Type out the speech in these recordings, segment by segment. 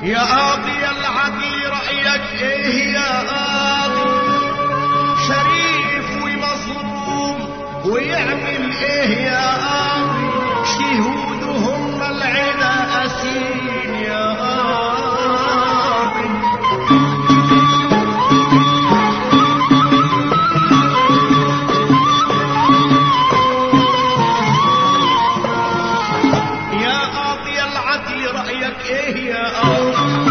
يا قاضي العدل رأيك ايه يا قاضي شريف ومظلوم ويعمل ايه يا قاضي شهودهم العدا اسين يا قاضي يا قاضي العدل رأيك ايه يا قاضي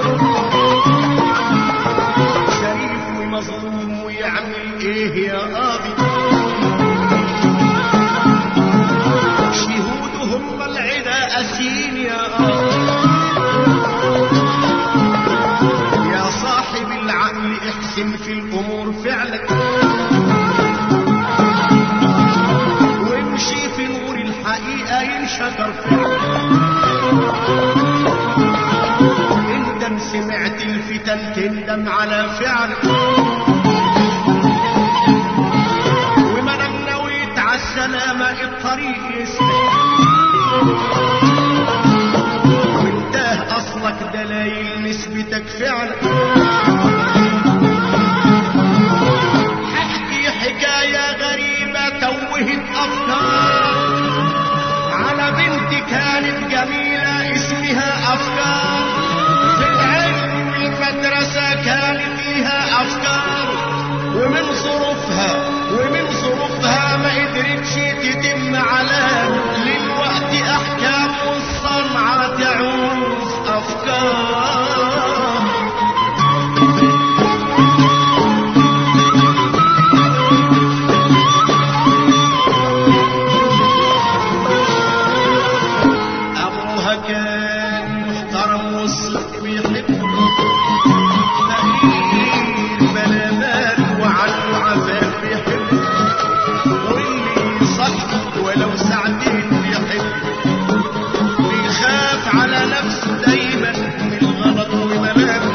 شريف ومظلوم ويعمل ايه يا قاضي شهودهم العدا أسين يا قاضي يا صاحب العقل احسن في الأمور فعلك وامشي في نور الحقيقة ينشكر فعلك اندم سمعت الفتن تندم على فعلك وما دام نويت على السلامة الطريق يسلك وانتهى اصلك دلايل نسبتك فعلا حكي حكاية غريبة توهت افكار على بنت كانت جميلة اسمها افكار في العلم والمدرسة كانت لها افكار ومن ظروفها ومن ظروفها ما قدرتش تتم علام للوقت احكام والصنعة تعوز افكار ابوها كان محترم والصدق بيحبه فقير بلا مال وعنه عفاف بيحبه واللي صاحبه ولو ساعتين بيحبه بيخاف على نفسه دايما من الغلط وملامه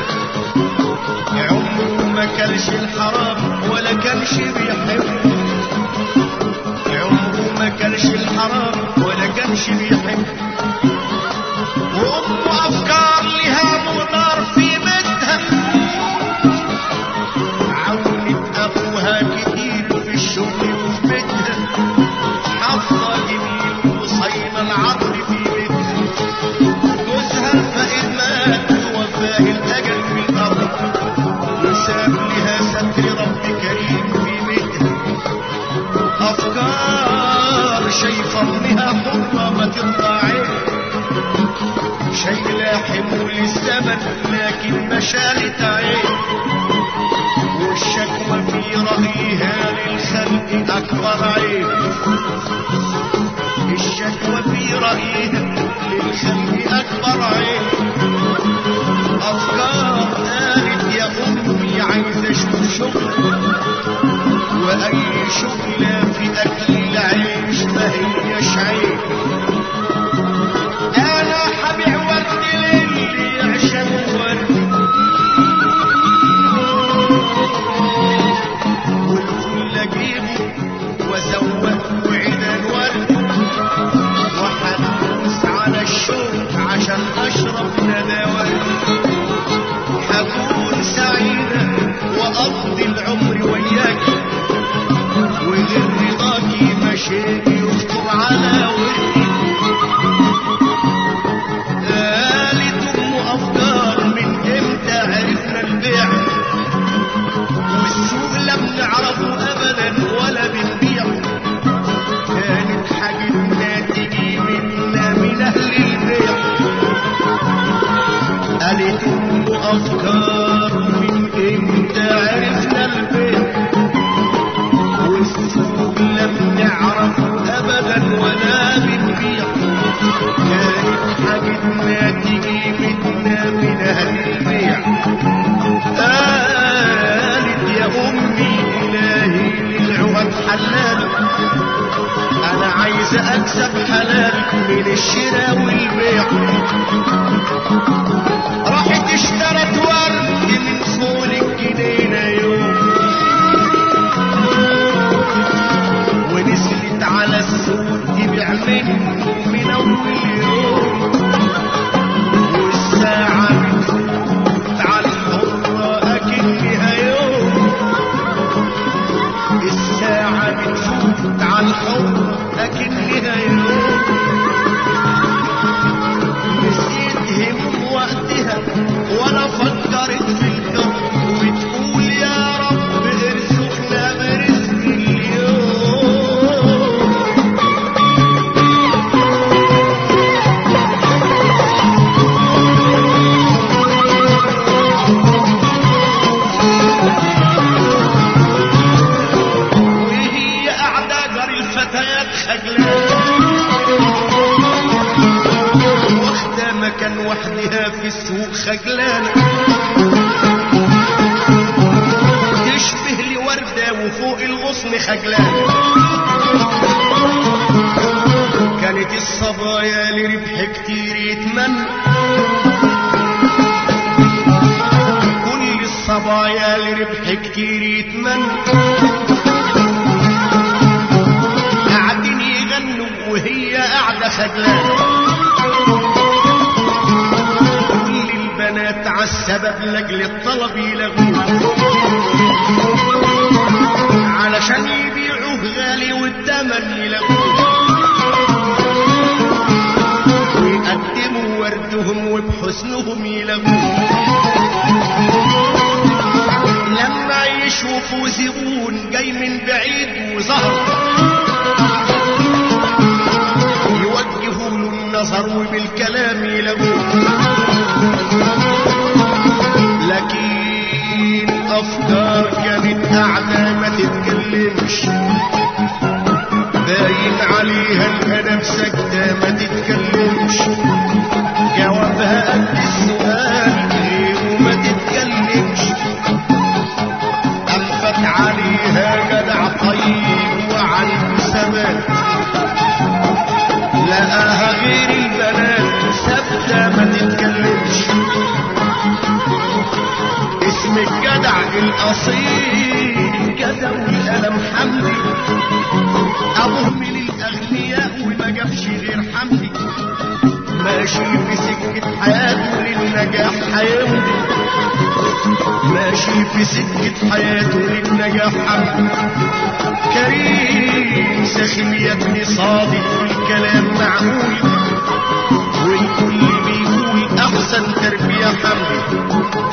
عمره ما كلش الحرام ولا كانش بيحبه عمره ما كانش الحرام ولا كانش بيحب وأمه أفكار لها ونار في بيتها عاونت أبوها كتير في الشغل وفي بيتها حافظة جميل وصايمة العقل في بيتها جوزها الفقير مات ووفاه الأجل في الأرض وساب لها ستر رب كريم في بيتها أفكار شايفة إنها حرة ما تطلع عين شايلة حمول الزمن لكن ما شالت عين والشكوى في رأيها للخلق أكبر عين الشكوى في رأيها للخلق أكبر عين أفكار قالت يا أمي عايزة أشوف شغل وأي شغلة في أكل العيش ما هيش عيب أنا حبيع ورد للي يعشق ورد والفل أجيبه وأزوق وعيدان ورد وحدوس على الشوق عشان أشرب ندى ورد هكون سعيدة وأقضي العمر وياك وغير رضاكي مشاكي يخطر على وردي قالت ام افكار من امتى عرفنا البيع والسوق لم نعرفه ابدا ولا بنبيع كانت حاجتنا تجي منا من اهل البيع قالت ام افكار من امتى عرفنا البيع والسوق لم نعرف ابدا ولا بنبيع كانت حاجتنا تجي منا من اهل البيع قالت يا امي الهي للعهد حلال انا عايزه اكسب حلال من الشراء والبيع راحت اشترت ورد مكان وحدها في السوق خجلانة تشبه لي وردة وفوق الغصن خجلانة كانت الصبايا لربح كتير يتمنى كل الصبايا لربح كتير يتمنى قاعدين يغنوا وهي قاعدة خجلانة كل البنات عالسبب لاجل الطلب يلغوه علشان يبيعوه غالي والتمن يلغوه ويقدموا وردهم وبحسنهم يلغوه لما يشوفوا زبون جاي من بعيد وظهر يوجهوا له النظر وبالكلام يلغوه لكن افكار كانت قاعده ما تتكلمش باين عليها الادب ساكته ما تتكلمش جوابها قد السؤال غيره ما تتكلمش أنفت عليها جدع طيب وعنده ثبات لقاها غير البنات ثابتة ما تتكلمش اسم الجدع الأصيل جدع والقلم حمدي أبوه من الأغنياء وما جابش غير حمدي ماشي في سكة حياته للنجاح هيمضي ماشي في سكة حياته للنجاح حمدي كريم سخي يا ابني صادق والكلام معقول والكل بيقول أحسن تربية حمدي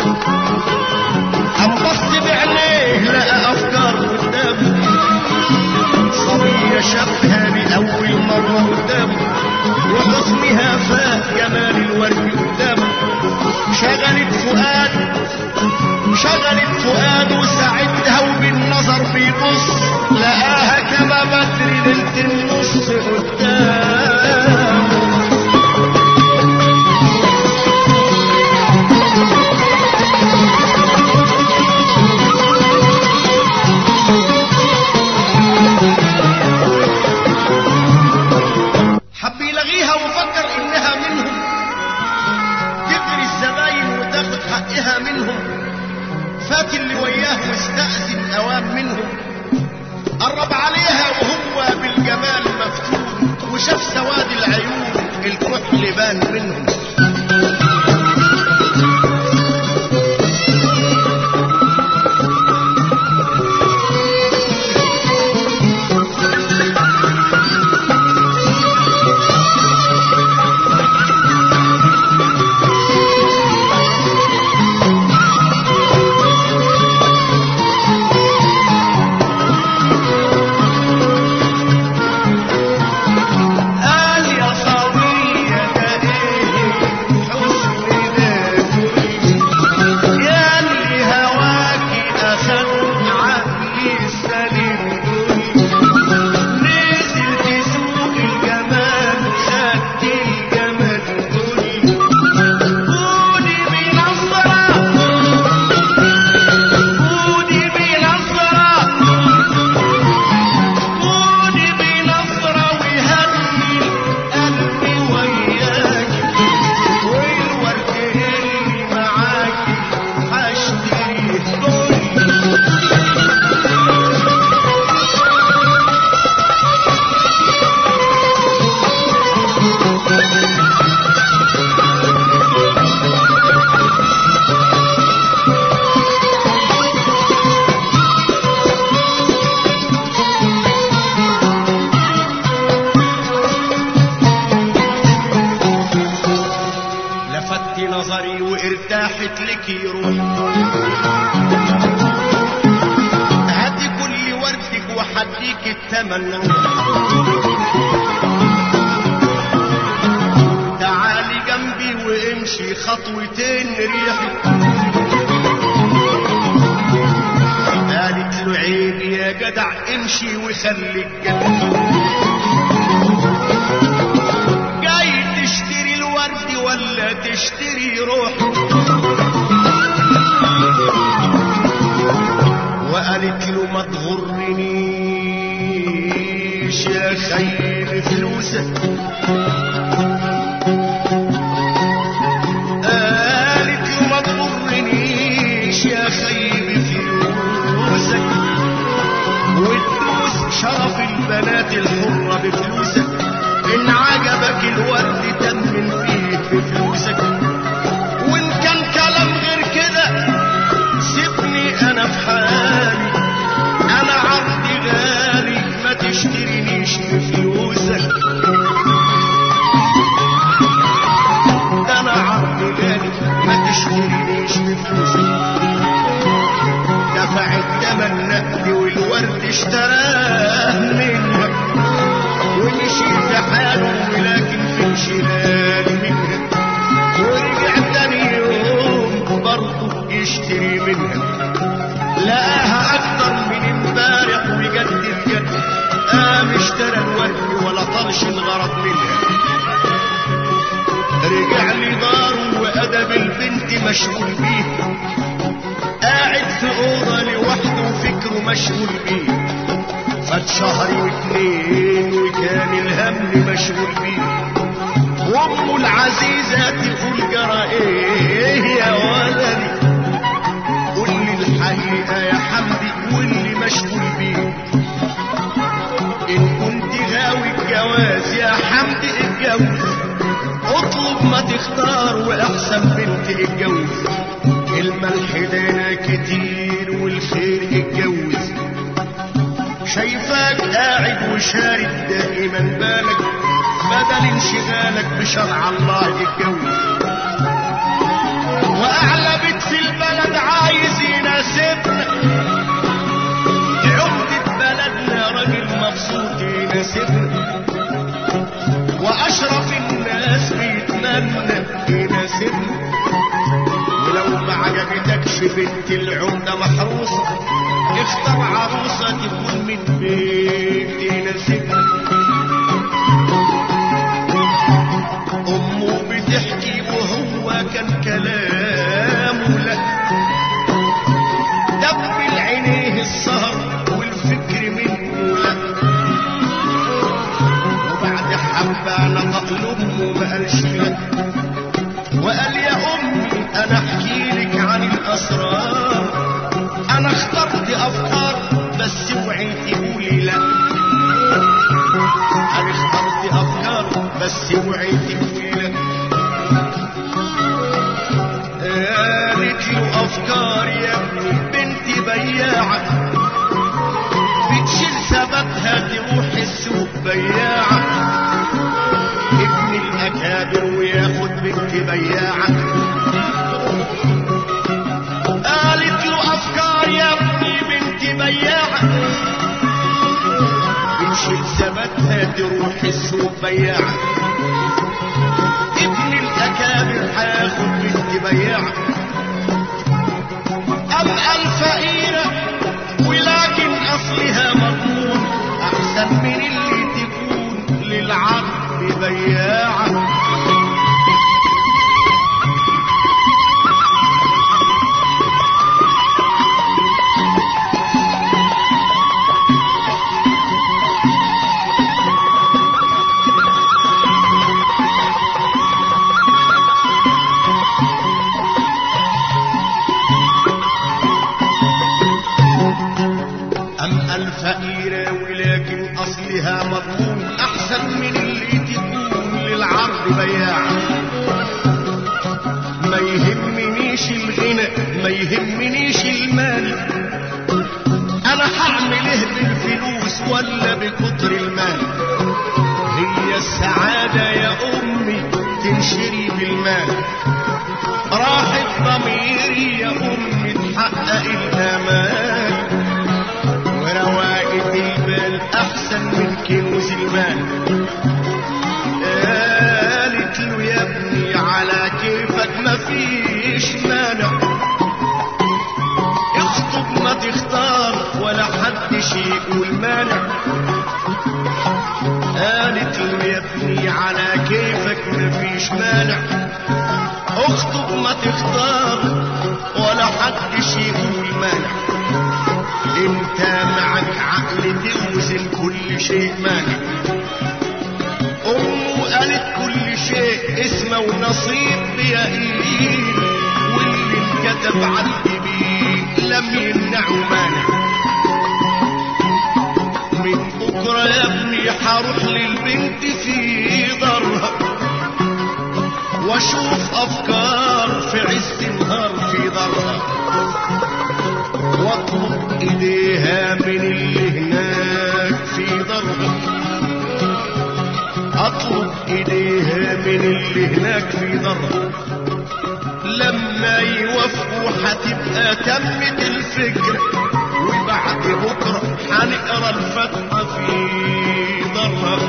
أنبص بعينيه لقى أفكار قدامه صبية شافها لأول مرة قدامه وحسنها فاق جمال الورد قدامه شغلت فؤاد شغلت فؤاد وساعدها وبالنظر بيبص لقاها كما بدر ليلة النص قدامه حب يلغيها وفكر انها منهم تجري الزباين وتاخد حقها منهم فات اللي وياه واستأذن اوام منهم قرب عليها وهو بالجمال مفتون وشاف سواد العيون الكحل بان منهم قال يا صبية ده ايه حسن ده يا اللي هواكي اخد عقلي السليم نزل تسوق الجمال خدت الجمال قولي بنظرة قولي بنظرة خدي بنظرة وهني قلبي وياك والورد اللي معاك هشتريه كله لفت نظري وارتاحت لك روحي هاتي كل وردك وحديك التمن تعالي جنبي وامشي خطوتين ريحي قالت له عيب يا جدع امشي وخليك جنبي جاي تشتري الورد ولا تشتري روحي وقالت له ما تغرنيش يا خير فلوسك قالت له ما تغرنيش يا خير فلوسك وتدوس شرف البنات الحرة بفلوسك إن عجبك الورد تمن فيه بفلوسك وإن كان كلام غير كده سيبني أنا في حالي أنا عرضي غالي ما تشترينيش بفلوسك ده أنا عرضي غالي ما تشترينيش بفلوسك دفع الثمن نقدي والورد اشتراه منها ومشي في حاله ولكن في انشغال منها ورجع تاني يوم برضه يشتري منها لقاها اكتر من امبارح وجد الجد قام اشترى الورد ولا طرش الغرض منها رجع لداره وادب البنت مشغول بيه قاعد في اوضه لوحده وفكره مشغول بيه فات شهر واتنين وكان الهم مشغول بيه وامه العزيزه تقول جرى ايه يا ولدي قول لي الحقيقه يا حمدي واللي مشغول بيه ان كنت غاوي الجواز يا حمدي اتجوز اطلب ما تختار واحسن بنت اتجوز الملح دانا كتير والخير اتجوز شايفاك قاعد وشارد دائما بالك بدل انشغالك بشرع الله اتجوز واعلى بيت في البلد عايز يناسبنا عمدة بلدنا راجل مبسوط يناسبنا واشرف الناس بيتمنى يناسبنا ولو ما عجبتكش بنت العمدة محروسة اختار عروسة تكون من بيت يناسبنا أمه بتحكي وهو كان كلامه لا دبل عينيه السهر والفكر منه لا وبعد حبة نطق لأمه ما قالش لا وقال يا أمي أنا أحكي لك عن الأسرار أنا اخترت أفكار بس اوعي تقولي لا أنا اخترت أفكار بس اوعي تقولي لا قالت له أفكار يا ابني بنتي بياعة بتشيل ثباتها تروح السوق بياعة ابن الأكابر وياخد بنت بياعة قالت له أفكار يا ابني بنت بياعة بتشيل ثباتها تروح السوق بياعة ابن الأكابر هياخد بنت بياعة أبقى الفقيرة ولكن أصلها مضمون أحسن من اللي تكون للعبد بياعة أم الفقيرة ولكن أصلها مضمون أحسن من اللي تكون للعرض بياعة ما يهمنيش الغنى ما يهمنيش المال أنا هعمل إيه بالفلوس ولا بكتر المال هي السعادة يا أمي تنشري بالمال راحت ضميري يا أمي تحقق الأمان ورواقة البال أحسن من كنوز المال قالت له يا ابني على كيفك مفيش مانع اخطب ما تختار ولا حدش يقول مانع قالت له يا ابني على كيفك مفيش مانع ما تختار ولا حدش يقول مانع انت معك عقل توزن كل شيء مانع امه قالت كل شيء اسمه ونصيب بيقين واللي انكتب على الجبين لم يمنعه مانع من بكره يا ابني حروح للبنت في ضرها واشوف افكار في عز النهار في ضرها واطلب ايديها من اللي هناك في ضرها اطلب ايديها من اللي هناك في ضرها لما يوافقوا هتبقى تمت الفكرة وبعد بكرة هنقرا الفتحة في ضرها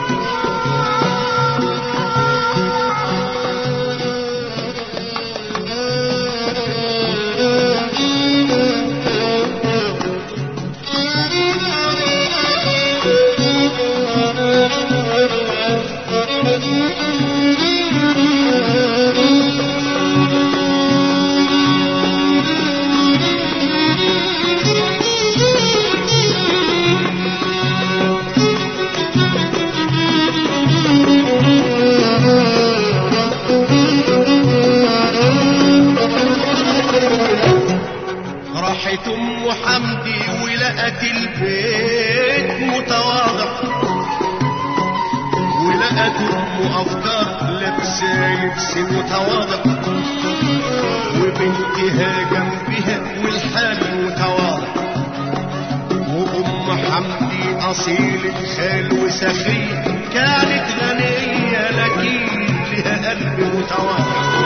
راحت ام حمدي ولقت البيت متواضع ولقت ام افكار لابسه لبس متواضع وبنتها جنبها والحال متواضع وام حمدي اصيلة خال وسخي كانت غنية لكن لها قلب متواضع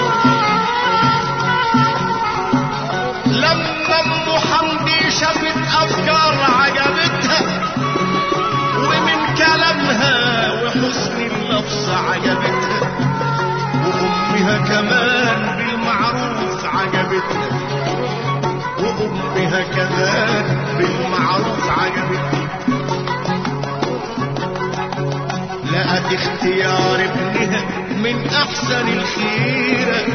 لما ام حمدي شافت افكار عجبتها ومن كلامها وحسن اللفظ عجبتها وامها كمان بالمعروف عجبتها وامها كمان بالمعروف عجبتها لقت اختيار ابنها من احسن الخيره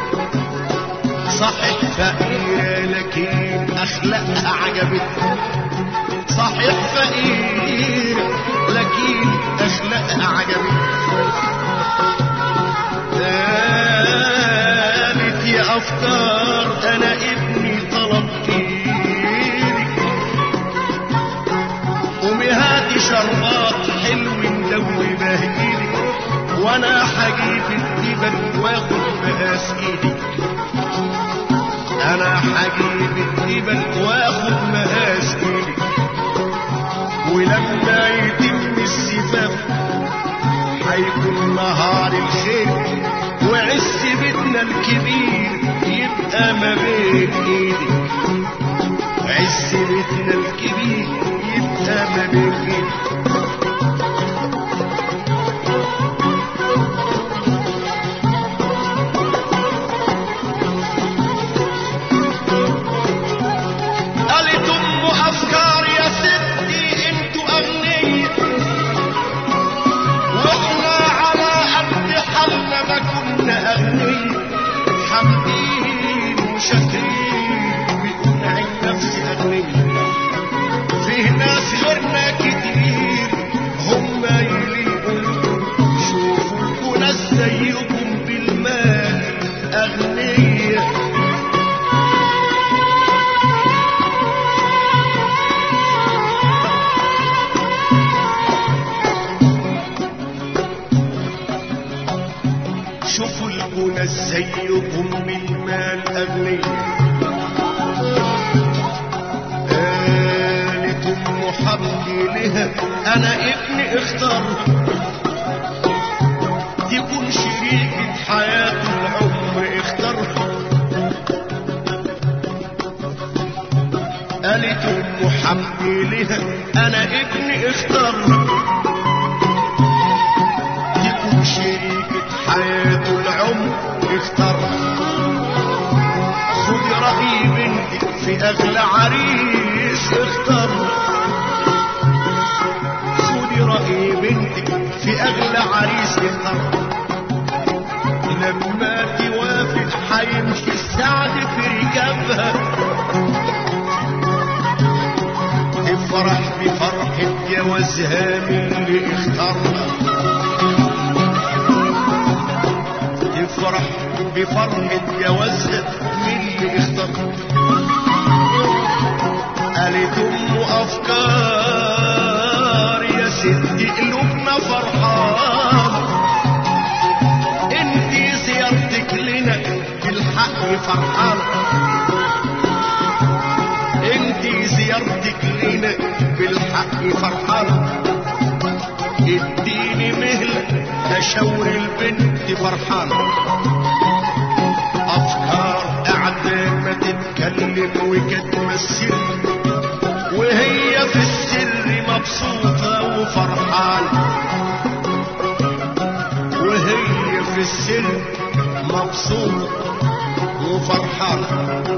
صحيح فقيرة لكن أخلاقها عجبتني صحيح فقيرة لكن أخلاقها عجبتني قالت يا أفكار أنا ابني طلب إيدي قومي هاتي شربات حلو مدوبة إيدي وأنا هجيب الدبل وآخد مقاس إيدي انا حجيب الدبل واخد مقاس ايدي ولما يتم السفاف هيكون نهار الخير وعز بيتنا الكبير يبقى ما بين ايدي عز بيتنا الكبير يبقى ما بين ايدي قالت ام افكار يا ستي انتوا اغنياء واحنا على قد حالنا ما كنا اغنياء حامدين وشاكرين بنعين نفسي اغنياء فيه ناس غيرنا كتير هم يليقوا شوفوا لكم ناس زيكم بالمال اغنياء شوفوا الغنى زيكم من مال أغنياء قالت أم حمدي لها أنا ابني اختار تكون شريكة حياته العمر اختارها قالت أم حمدي لها أنا ابني اختارها تكون شريكة حياته العمر اختارها خد رأي بنتك في أغلى عريس اختارها خدي رأي بنتك في أغلى عريس اختارها لما توافق حي بفرحة جوازها من اللي اختار قالت ام افكار يا ستي قلوبنا فرحان انتي زيارتك لنا بالحق فرحان انتي زيارتك لنا بالحق فرحان اديني مهلة اشاور البنت فرحانة افكار قاعدة ما تتكلم وكتم السر وهي في السر مبسوطة وفرحانة وهي في السر مبسوطة وفرحانة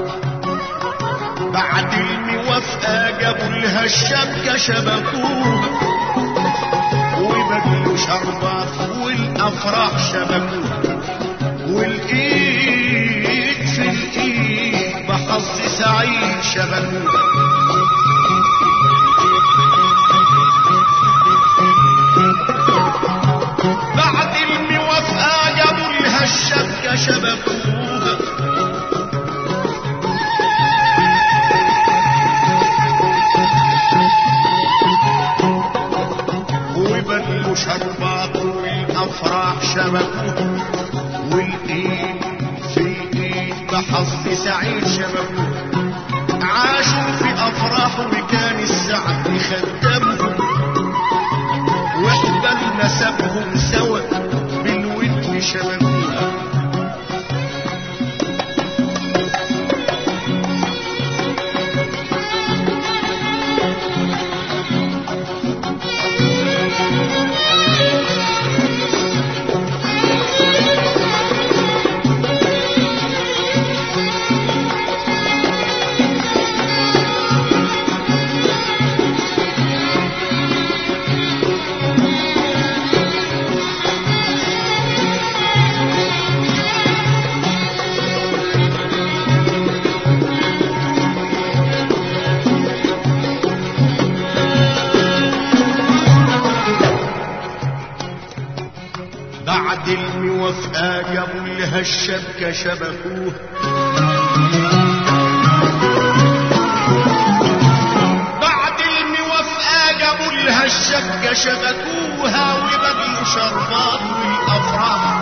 بعد الموافقة جابوا لها الشبكة شبكوها وبدلوا شربات والافراح شبكوها والايد في الايد بحظ سعيد شبكوها بعد الموافقة جابوا لها الشبكة شبكوها وبدلوا شربات والافراح شبكوها والايد في الايد بحظ سعيد شبكوها عاشوا في افراح وكان السعد يخدمهم واحدى نسبهم سوا بالود شبكوها بعد الموافقة جابوا لها الشبكة شبكوها بعد الموافقة جابوا لها الشبكة شبكوها وبدلوا شربات والأفراح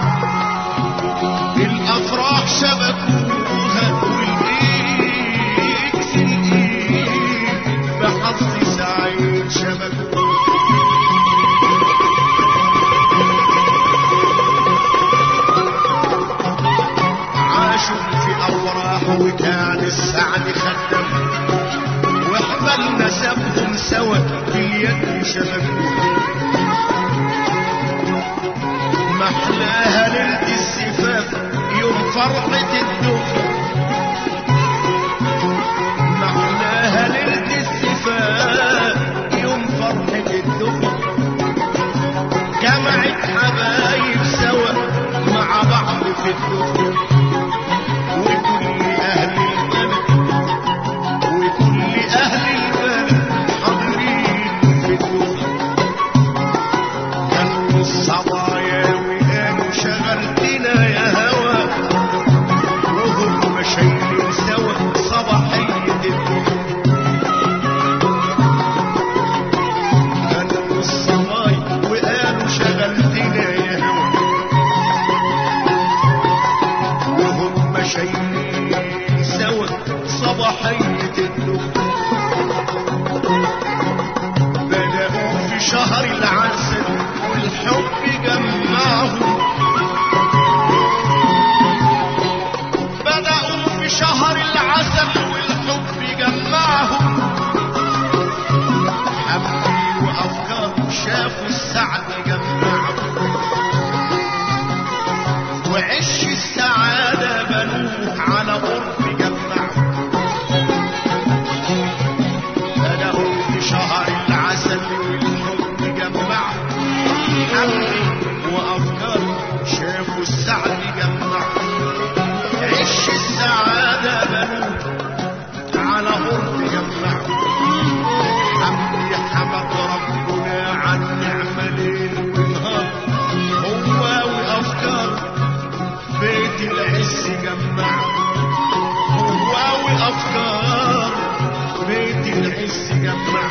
الأفراح شبكوها والإيد في الإيد بحظ سعيد شبكوها عاشوا في افراح وكان السعد خدم واحبل نسبهم سوا باليد شبكوها محلاها ليلة الزفاف يوم فرحة الدفن محلاها ليلة الزفاف يوم فرحة الدفن جمعت حبايب سوا مع بعض في الدفن وكل أهل البلد وكل أهل البلد حاضرين في الدفن كانوا الصبايا وقالوا شغلتنا يا هوى وهم شايلين سوا صباحية الدفن كانوا الصبايا وقالوا شغلتنا يا هوى وهم شايلين سوا صباحية الدفن بدأوا في شهر العسل والحب جمعهم بدأوا في شهر العسل والحب جمعهم حبي وأفكار شافوا السعد جمعهم وعش السعادة بنوه على قرب جمعهم بدأوا في شهر العسل والحب جمعهم حبي وأفكار شافوا السعد جمعهم عش السعادة بنوه على قرب جمعهم حمدي حمد ربنا عن نعمة ليل ونهار هو وأفكار بيت العز الحس جمع واوي افكار بيت الحس جمع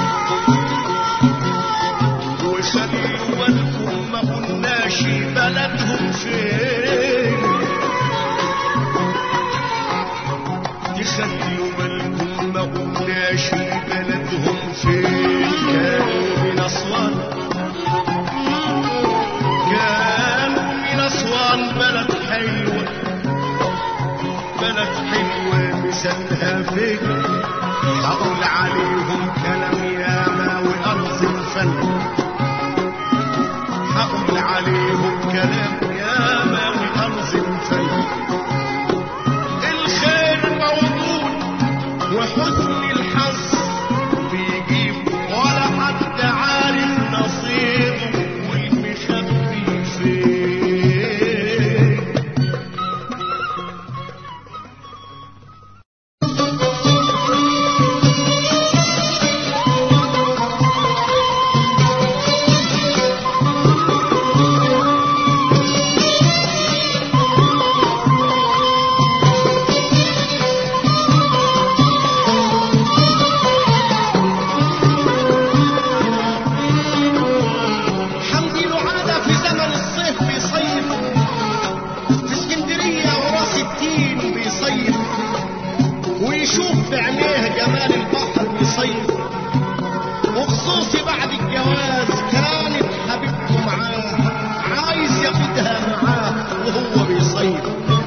وخلوا بالكم ما قلناش بلدهم فين تخلوا بالكم ما قلناش بلدهم فين كانوا من اسوان كانوا من اسوان بلد حلوه بلد حلوه مثلها فين هقول عليهم كلام ياما وارض الفن هقول عليهم كلام ياما وارض الفن الخير موجود وحسن الحظ بيجيب ولا حد عارف نصيبه والمخبي فين حمدي له عادة في زمن الصيف بيصيف في اسكندرية وراس التين بيصيف ويشوف بعينيه جمال البحر بيصيف وخصوصي بعد الجواز كانت حبيبته معاه عايز ياخدها معاه وهو بيصيف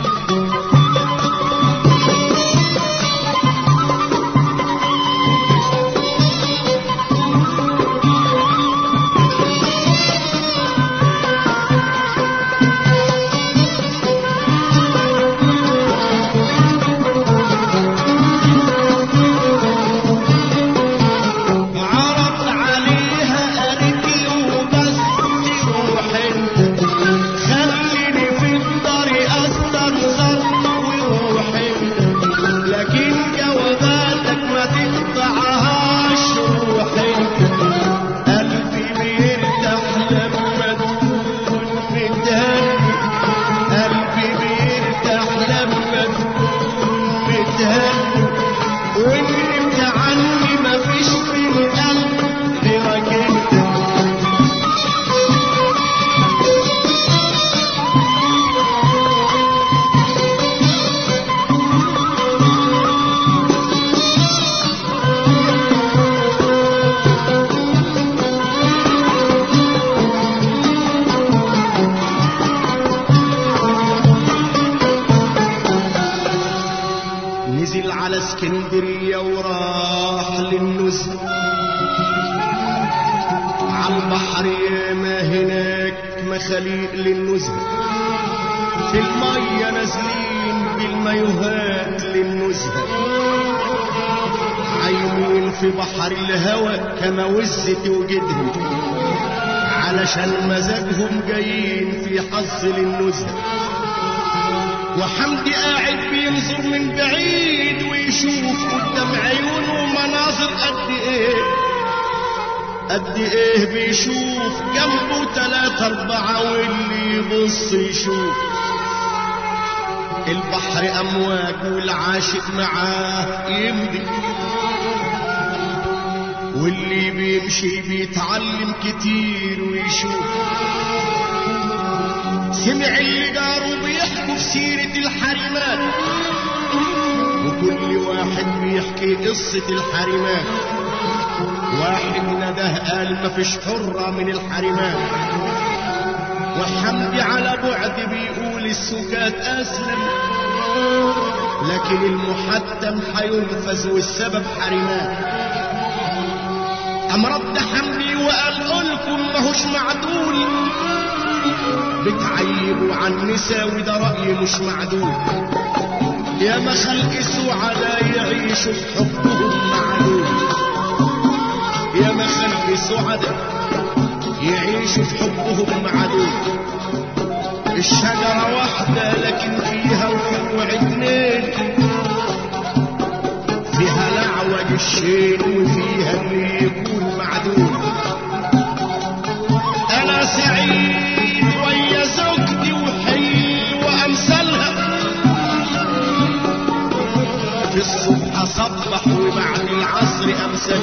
عرض عليها قالت له بس روح انت خليني في الطريق استنظر وروح انت لكن جواباتك ما تقطعهاش روح انت قلبي بيرتاح لما تكون متهني قلبي بيرتاح لما تكون متهني وان انت عني مفيش في القلب غيرك انت نزل على اسكندرية وراح للنزهة على البحر ياما هناك مخاليق للنزهة في المية نازلين بالمايوهات للنزهة عايمين في بحر الهوى كما وزة وجدهم علشان مزاجهم جايين في حظ للنزهة وحمدي قاعد بينظر من بعيد ويشوف قدام عيونه مناظر قد ايه قد ايه بيشوف جنبه تلاتة اربعة واللي يبص يشوف البحر امواج والعاشق معاه يمضي واللي بيمشي بيتعلم كتير ويشوف سمع اللي جاره بيحكوا في سيرة الحريمات وكل واحد بيحكي قصة الحريمات واحد نده قال مفيش حرة من الحريمات وحمدي على بعد بيقول السكات أسلم لكن المحتم هينفذ والسبب حريمات أم رد حمدي وقال قولكم ماهوش معدول بتعيبوا عن نساء وده رأي مش معدول يا ما خلق سعداء يعيشوا في حبهم معدول يا ما خلق سعداء يعيشوا في حبهم معدول الشجرة واحدة لكن فيها وفوع اتنين فيها الأعوج الشين وفيها اللي يكون معدول أنا سعيد ويا زوجتي وحلوة أمثالها صبح وبعد العصر أمسك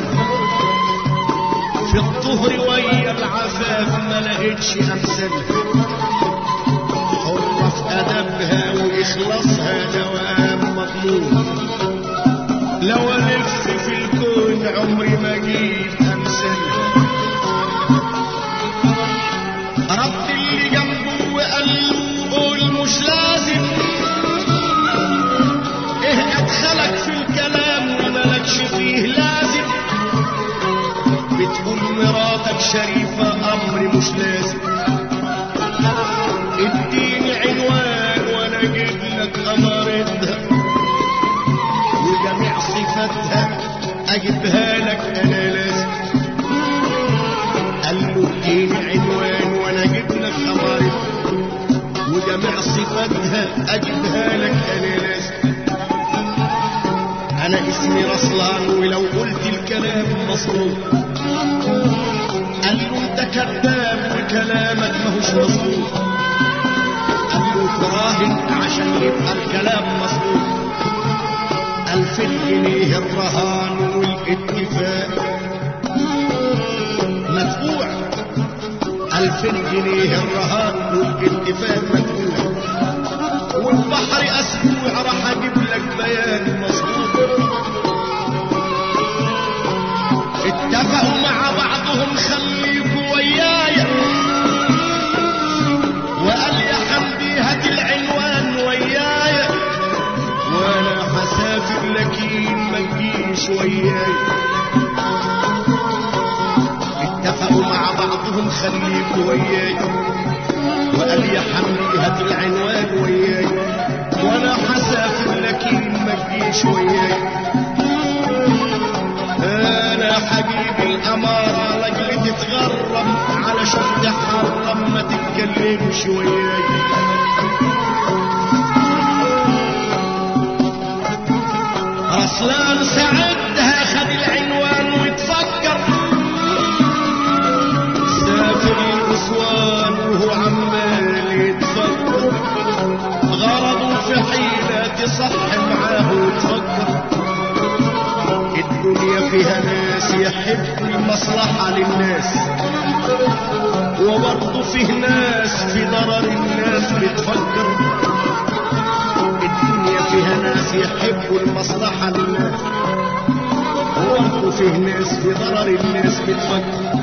في الظهر ويا العفاف ما لقيتش أمثلها حرة في أدبها وإخلاصها دوام مطلوب لو ألف في الكون عمري ما أجيب أمثلها رد اللي جنبه وقال له قول مش لازم ايه ادخلك في الكلام وملكش فيه لازم بتقول مراتك شريفة امر مش لازم اديني عنوان وانا اجيب لك امارتها وجميع صفاتها اجيبها لك انا لازم قال له اديني عنوان وانا اجيب لك امارتها وجميع صفاتها اجيبها لك انا لازم انا اسمي رسلان ولو قلت الكلام مظلوم قال له انت كذاب وكلامك ماهوش مظلوم قال له تراهن عشان يبقى الكلام مظلوم ألف جنيه الرهان والاتفاق مدفوع ألف جنيه الرهان والاتفاق مدفوع والبحر أسبوع راح أجيب لك بيان مظبوط اتفقوا مع بعضهم خليكوا ويايا وقال يا حمدي هات العنوان ويايا وانا هسافر لكن ما تجيش ويايا اتفقوا مع بعضهم خليكوا ويايا وقال يا حمدي هات العنوان وياي وانا حسافر لكن ما تجيش وياي انا حبيب الامارة لاجل تتغرب علشان تحرم ما تتكلمش وياي رسلان ساعدها خد العنوان وتفكر سافر الاسوان وهو عمال يتفكر غرضه في حيلة تصح معاه وتفكر الدنيا فيها ناس يحبوا المصلحة للناس وبرضه فيه ناس في ضرر الناس بتفكر الدنيا فيها ناس يحبوا المصلحة للناس وبرضه فيه ناس في ضرر الناس بتفكر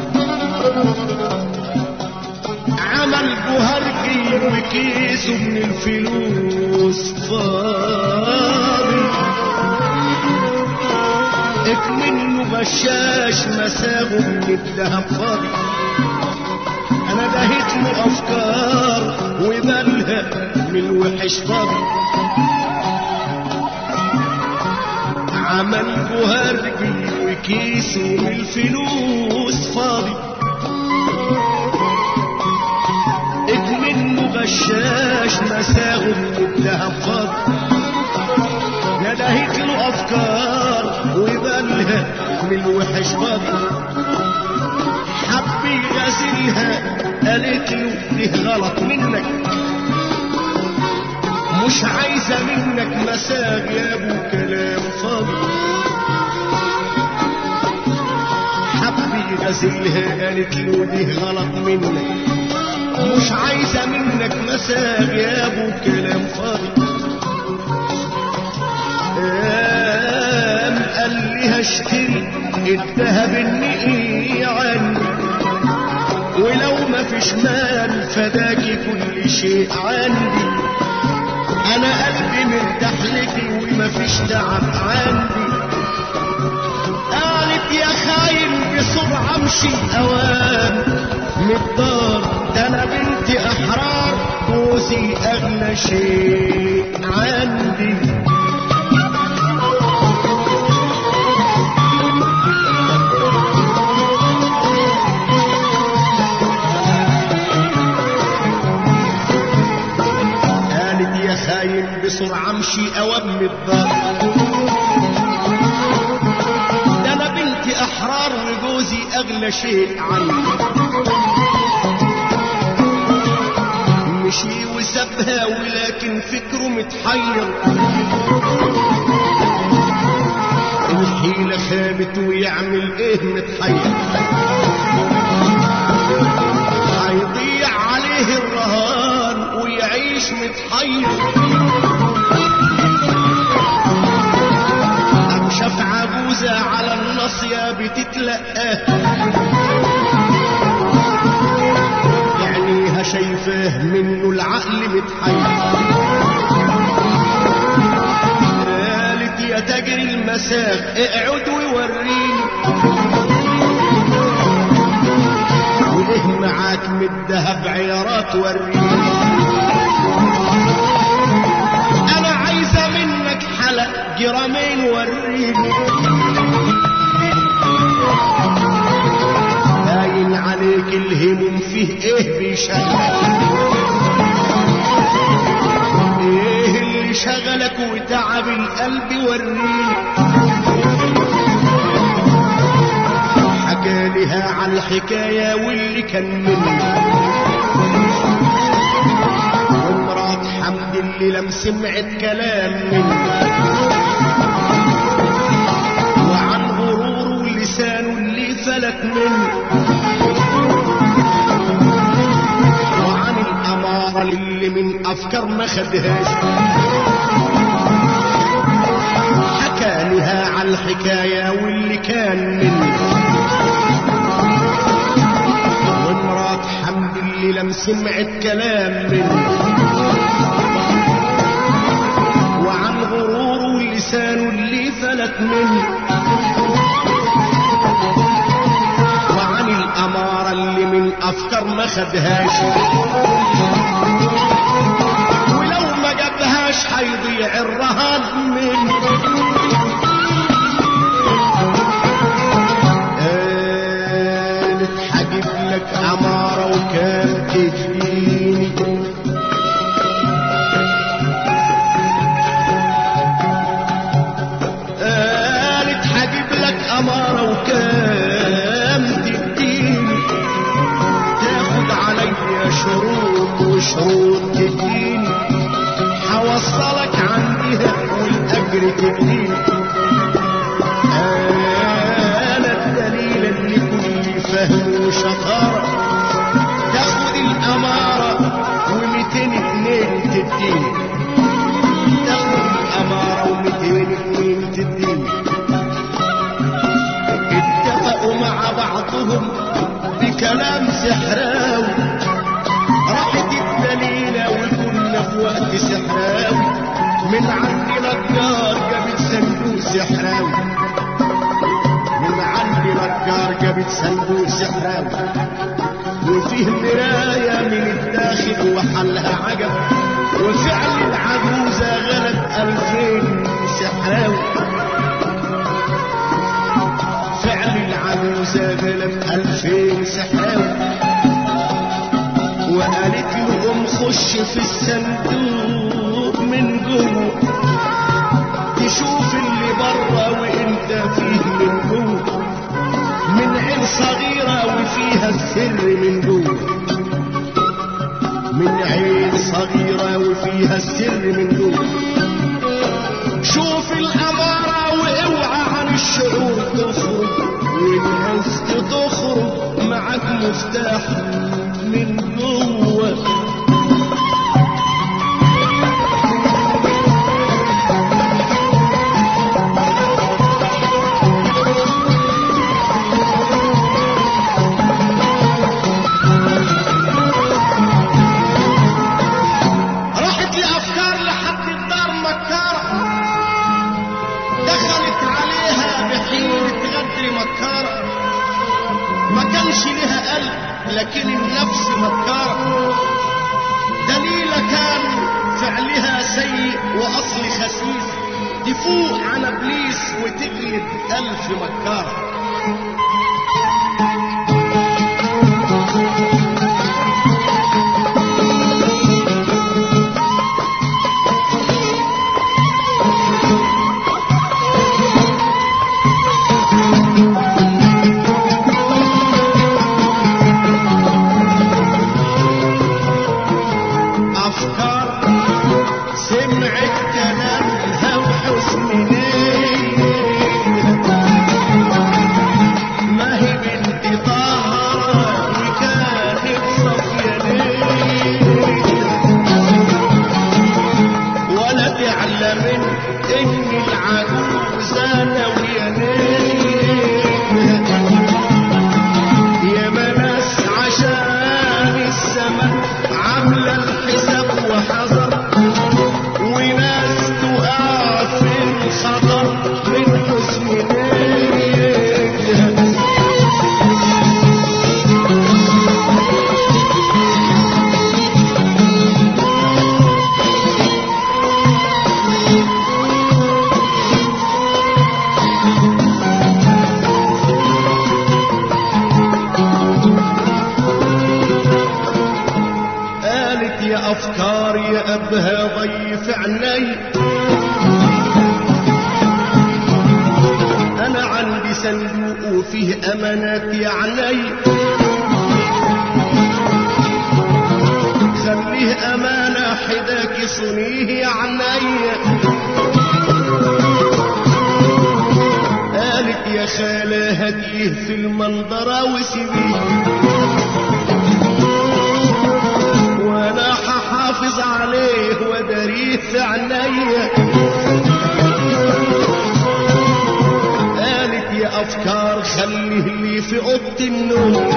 عمل بهرجي وكيسه من الفلوس فاضي اكمنه بشاش مساغه من الدهب فاضي انا دهيت له افكار وبلها من الوحش فاضي عمل بهرجي وكيسه من الفلوس فاضي منه غشاش مساغه من الدهب فاضي ندهت له افكار وبالها من الوحش فاضي حب يغازلها قالت له دي غلط منك مش عايزه منك مساغ يا ابو كلام فاضي حب يغازلها قالت له دي غلط منك مش عايزة منك مساغ يا ابو كلام فاضي قام قال لي هشتري الذهب النقي عني ولو ما فيش مال فداكي كل شيء عندي انا قلبي مرتاح لكي وما فيش تعب عندي قالت يا خاين بسرعة امشي اوام من الدار ده انا بنت احرار جوزي اغلى شيء عندي قالت يا خاين بسرعة امشي اوام الدار ده انا بنت احرار وجوزي اغلى شيء عندي مشي وسابها ولكن فكره متحير حيلة خابت ويعمل ايه متحير هيضيع عليه الرهان ويعيش متحير قام شاف عجوزة على الناصية بتتلقاه عينيها شايفاه منه العقل متحير قالت يا تاجر المساق اقعد ووريني وايه معاك من الدهب عيارات وريني انا عايزه منك حلق جرامين وريني باين عليك الهموم فيه ايه بيشغلك ايه اللي شغلك وتعب القلب وريني حكى لها على الحكاية واللي كان منه ومرات حمد اللي لم سمعت كلام منه وعن غروره ولسانه اللي فلت منه وعن الأمارة اللي من أفكار ما خدهاش حكى لها على الحكاية واللي كان منه ومرات حمد اللي لم سمعت كلام منه وعن غروره ولسانه اللي فلت منه وعن الأمارة اللي من أفكار ما خدهاش ولو ما جابهاش هيضيع الرهان منه قالت هجيب لك عمارة وكام تديني قالت هجيب لك أمارة وكام تديني تاخد عليا شروط وشروط تديني هوصلك عندها والأجر تديني أنا الدليل اللي كل فهم وشطارة تاخد الأمارة وميتين اتنين تديني تاخد الأمارة وميتين اتنين تديني اتفقوا مع بعضهم بكلام سحراوي راحت الدليلة وكنا في وقت سحراوي من عند نجار جابت صندوق سحراوي من عند نجار جابت صندوق سحراوي وفيه مراية من الداخل وحلها عجب وفعل العجوزة غلب ألفين سحراوي فعل العجوزة غلب ألفين سحراوي وقالت لهم خش في الصندوق من جوه تشوف اللي بره وانت فيه من جوه من عين صغيرة وفيها السر من جوه من عين صغيرة وفيها السر من جوه شوف الأمارة واوعى عن الشعور تخرج والعزت تخرج معك مفتاح من جوه راحت لأفكار لحد الدار مكارة دخلت عليها بحيلة غدر مكارة ما كانش لها قلب لكن النفس مكارة دليل كان فعلها سيء وأصل خسيس تفوق عن ابليس وتجلد ألف مكارة أفكار سمعت كلامها وحسن نية خايلة من إن العجوزة ناوية نية يا ناس عشان السما عاملة الحساب وحذر وناس تقع في الخطر من حسن نيتها قالت يا افكار يا ابها ضيف عيني انا عندي صندوق وفيه امانات يا عيني خليه امانه حداك صنيه يا عيني قالت يا خاله هديه في المنظره وسيبيه وانا هحافظ عليه وداريه في عينيا قالت يا افكار خليه لي في اوضه النوم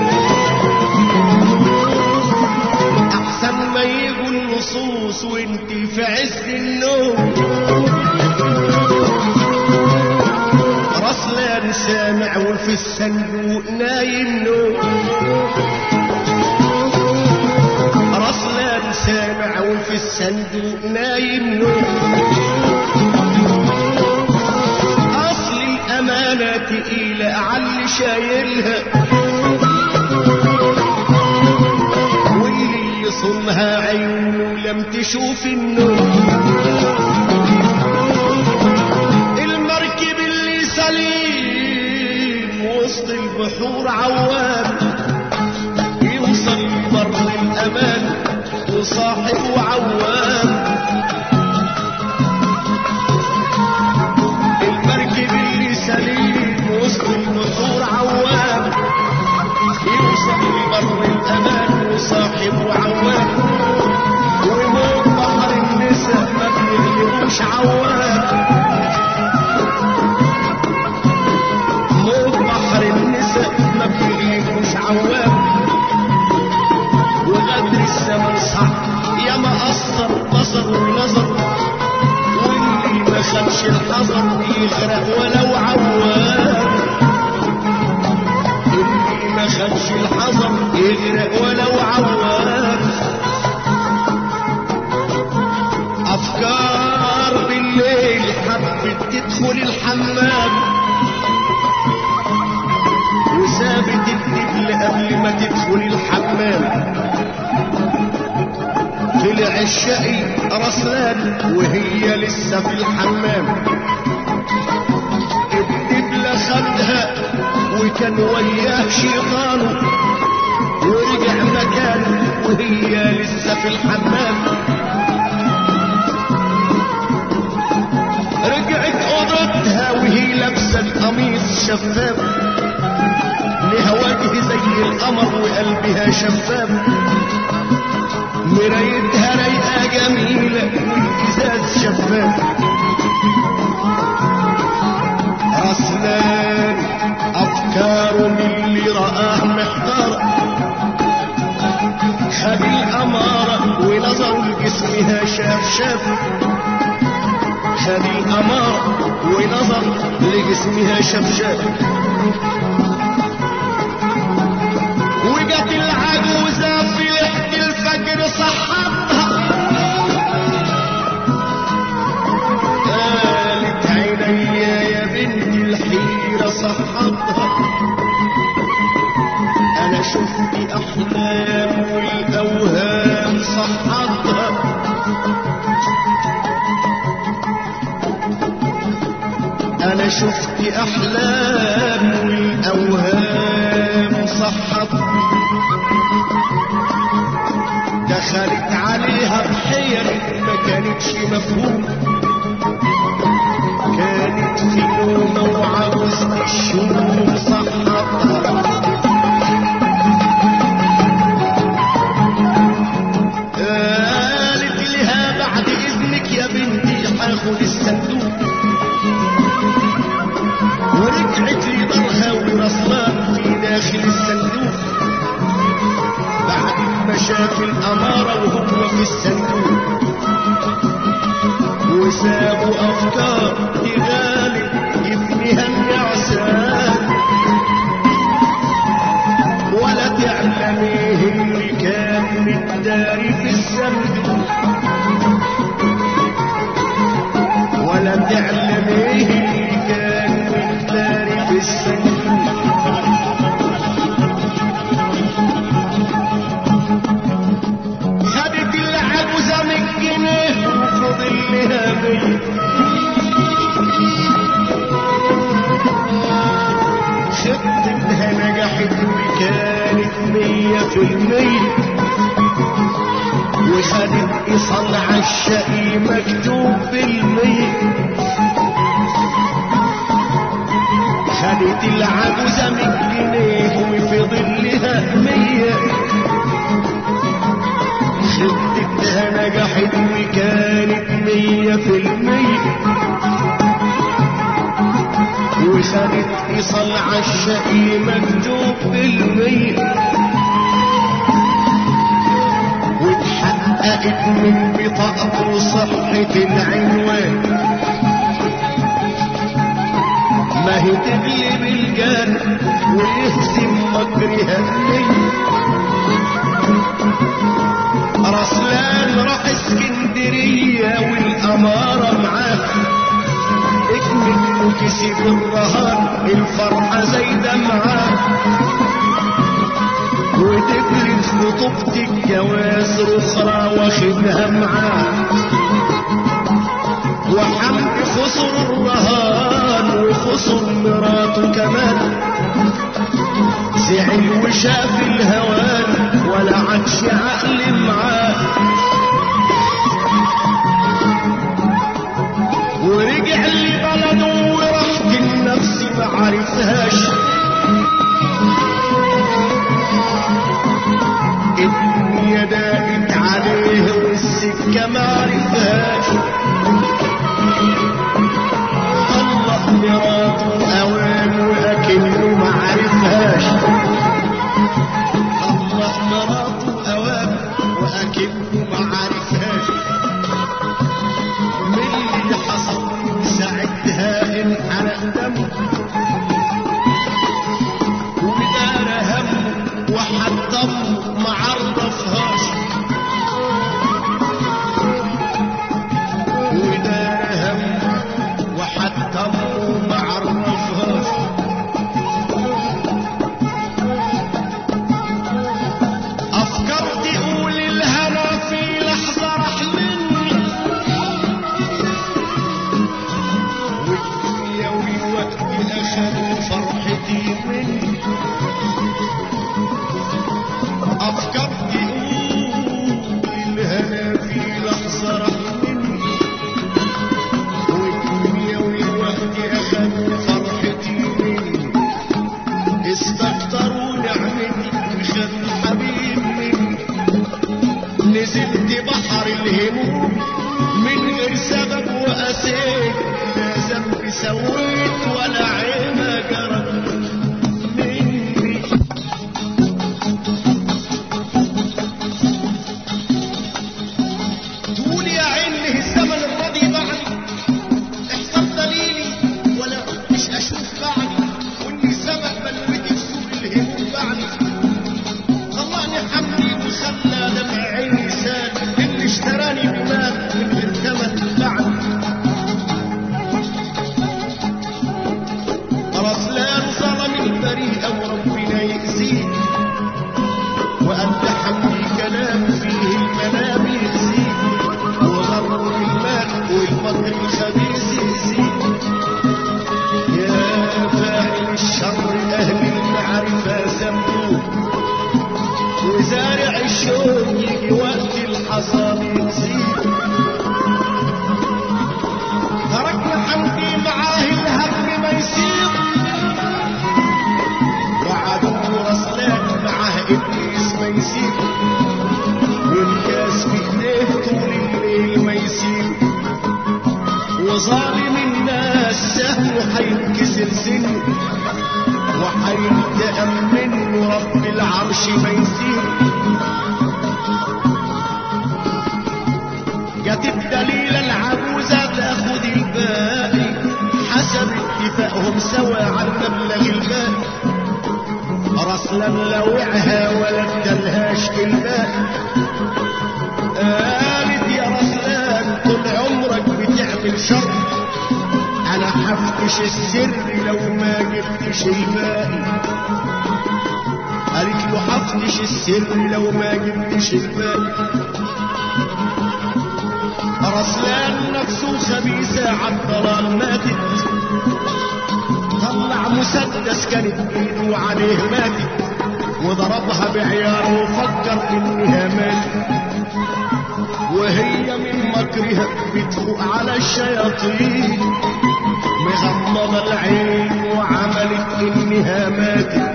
احسن ما يجوا النصوص وانتي في عز النوم رسلان سامع وفي الصندوق نايم نوم رسلان سامع وفي الصندوق نايم نوم اصل الامانه تقيله على شايلها واللي يصونها عيونه لم تشوف النوم المركب اللي سليم وسط البحور عوام يوصل بر الامان وصاحبه عوام المركب اللي سليم وسط البحور عوام يوصل بر الامان وصاحبه عوام وموت بحر النساء ما بيغلبوش عوام موت بحر النساء ما بيغلبوش عوام وغدر الزمن صعب يا ما قصر بصر ونظر واللي ما خدش الحذر يغرق ولو عوام اللي ما خدش الحذر يغرق ولو عوام افكار بالليل حبت تدخل الحمام وسابت الدبل قبل ما تدخل الحمام طلع الشقي رسلان وهي لسه في الحمام الدبلة خدها وكان وياه شيطانه ورجع مكانه وهي لسه في الحمام رجعت اوضتها وهي لابسه القميص شفاف لها وجه زي القمر وقلبها شفاف مرايتها رايقه جميله والازاز شفاف رسلان افكاره من اللي رآه محتار خد الاماره ونظر لجسمها شاف شاف خد الاماره ونظر لجسمها شاف شاف وجت العجوزة في لحد الفجر صحتها قالت عينيا يا بنت الحيرة صحتها أنا شفت أحلام والأوهام صحتها أنا شفت أحلام والأوهام صحتها دخلت عليها بحير ما كانتش مفهوم كانت في نومة وعروسة الشموم صحتها قالت لها بعد اذنك يا بنتي تدخل الصندوق ورجعت لدارها ورسلان في داخل الصندوق بعد ما شاف الأمارة وهو في الصندوق وسابوا أفكار لغالب ابنها النعسان ولا تعلم ايه اللي كان متداري في الصندوق ولا تعلم ايه اللي كان متداري في الصندوق خدت العجوزة من جنيه وفضل لها مية خطتها نجحت وكانت مية في المية وخدت إيصال عالشقي مكتوب بالمية خدت العجوزة من جنيه وفضل لها مية خطتها نجحت وكانت مية في المية وخدت إيصال عالشقي مكتوب بالمية واتحققت من بطاقته صحة العنوان ما هي تغلب الجار ويهزم مكرها الليل رسلان راح اسكندرية والأمارة معاه اكمل وكسب الرهان الفرحة زايدة معاه وتجلد خطوبة الجواز أخرى واخدها معاه وحمد خسر الرهان وخسر مراته كمان زعل وشاف الهوان ولا عادش عقل معاه ورجع لبلده وراحة النفس ما عرفهاش الدنيا داقت عليه والسكة ما عرفهاش طلق مراته أوان ولكنه ما عرفهاش طلق مراته أوان وأكنه ما عرفهاش من اللي حصل ساعتها انحرق دمه ودار همه وحطمه ما عرفهاش ودار همه وحطمه ما عرفهاش أفكار تقول الهنا في لحظة راح مني والدنيا والوقت أخذوا فرحتي مني أفكار تقول الهنا في لحظة راح مني والدنيا والوقت أخذوا فرحتي مني استكتروا نعمتي وخدوا حبيب مني نزلت بحر الهموم من غير سبب وأسيت لا ذنب سويت ولا عيبة جرت مني تقول يا عين له الزمن الماضي بعد احصل دليلي ولا مش اشوف بعدي واني سبق بلوتي سوق الهموم بعدي طلعني حمدي وخلى دمع عيني سال اللي اشتراني بمال من غير ثمن بعد وظالم الناس سهمه حينكسر سنه وحينتقم منه رب العرش ما يسير جت الدليل العجوزة تاخد الباقي حسب اتفاقهم سوا على المبلغ الباقي رسلا لوعها ولا ادالهاش الباقي قالت يا رسلان طول عمرك بتعمل شر انا حفتش السر لو ما جبتش الباقي قالت له حفتش السر لو ما جبتش الباقي رسلان نفسه خبيثة عالضلال ماتت طلع مسدس كانت ايده عليه ماتت وضربها بعيار وفكر انها ماتت وهي من مكرها بتفوق على الشياطين مغمضة العين وعملت انها ماتت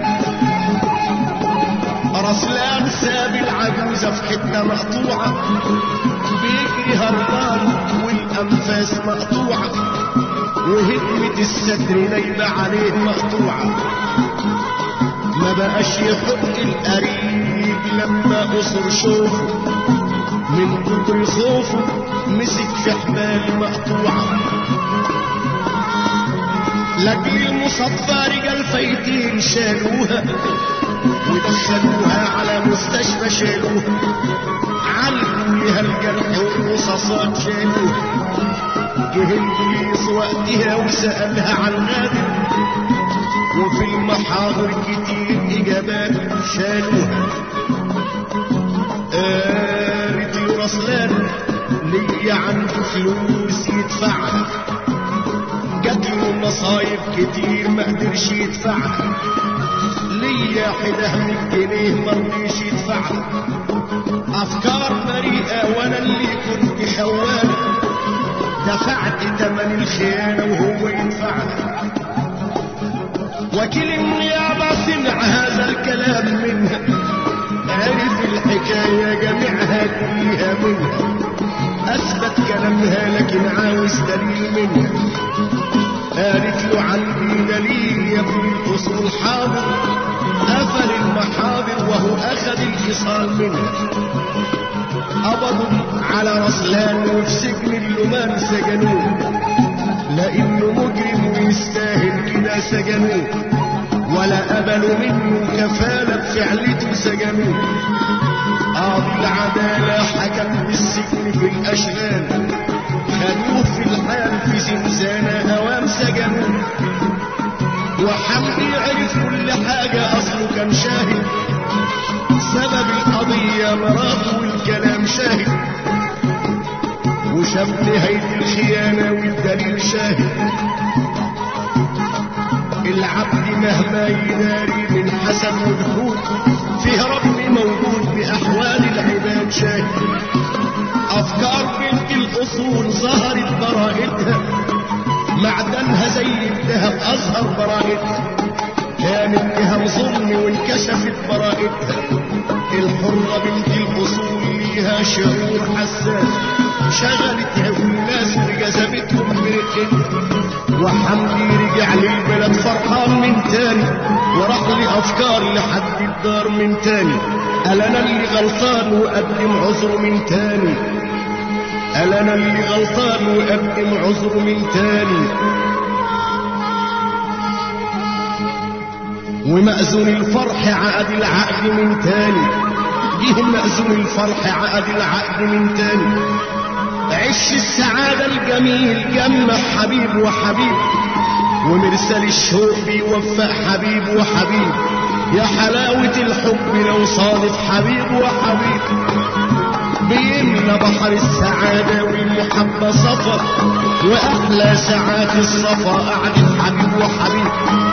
رسلان ساب العجوزة في حتة مقطوعة بيجري هربان والأنفاس مقطوعة وهدمة الستر نايمة عليه مقطوعة ما بقاش يحق القريب لما قصر شوفه من كتر خوفه مسك في حبال مقطوعة لاجل المصفى رجال فايتين شالوها ودخلوها على مستشفى شالوها علقوا لها الجرح والرصاصات شالوها جه البوليس وقتها وسألها عن غادر وفي المحاضر كتير إجابات شالوها قالت له رسلان ليا عنده فلوس يدفعها جات له مصايب كتير ما قدرش يدفعها ليا حده من جنيه مرضيش يدفعها افكار بريئه وانا اللي كنت خوان دفعت تمن الخيانه وهو يدفعها وكيل النيابه سمع هذا الكلام منها عرف الحكايه جميعها كلها منها اثبت كلامها لكن عاوز دليل منها قالت له عندي دليل يا ابن الاصول حاضر قفل المحاضر وهو اخذ الايصال منها قبضوا على رسلان وفي سجن اللمان سجنوه لانه مجرم ويستاهل كده سجنوه ولا قبلوا منه كفالة فعلته سجنوه قاضي العدالة حكم بالسجن في الأشغال خلوه في الحال في زنزانة أوام سجنوه وحمدي عرف كل حاجة أصله كان شاهد سبب القضية مراته والكلام شاهد وشاف نهاية الخيانة والدليل شاهد العبد مهما يداري من حسن وجهود فيه رب موجود بأحوال العباد شاهد أفكار بنت الأصول ظهرت براءتها معدنها زي الذهب أظهر براءتها كانت بها ظلم وانكشفت براءتها الحرة بنت الأصول ليها شعور حساس شغلتها والناس وجذبتهم من الإنت وحمدي رجع للبلد فرحان من تاني وراح لي افكار لحد الدار من تاني قال انا اللي غلطان واقدم عذر من تاني قال انا اللي غلطان واقدم عذر من تاني ومأذون الفرح عقد العقد من تاني جه مأذون الفرح عقد العقد من تاني عش السعادة الجميل جمع حبيب وحبيب ومرسال الشوق بيوفق حبيب وحبيب يا حلاوة الحب لو صادف حبيب وحبيب بيملى بحر السعادة والمحبة صفا وأحلى ساعات الصفا قعدة حبيب وحبيب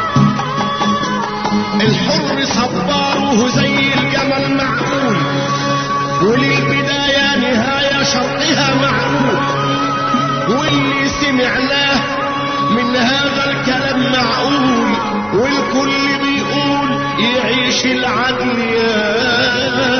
الحر صباره زي الجمل معقول وللبداية نهاية شرطها معقول واللي سمعناه من هذا الكلام معقول والكل بيقول يعيش العدل يا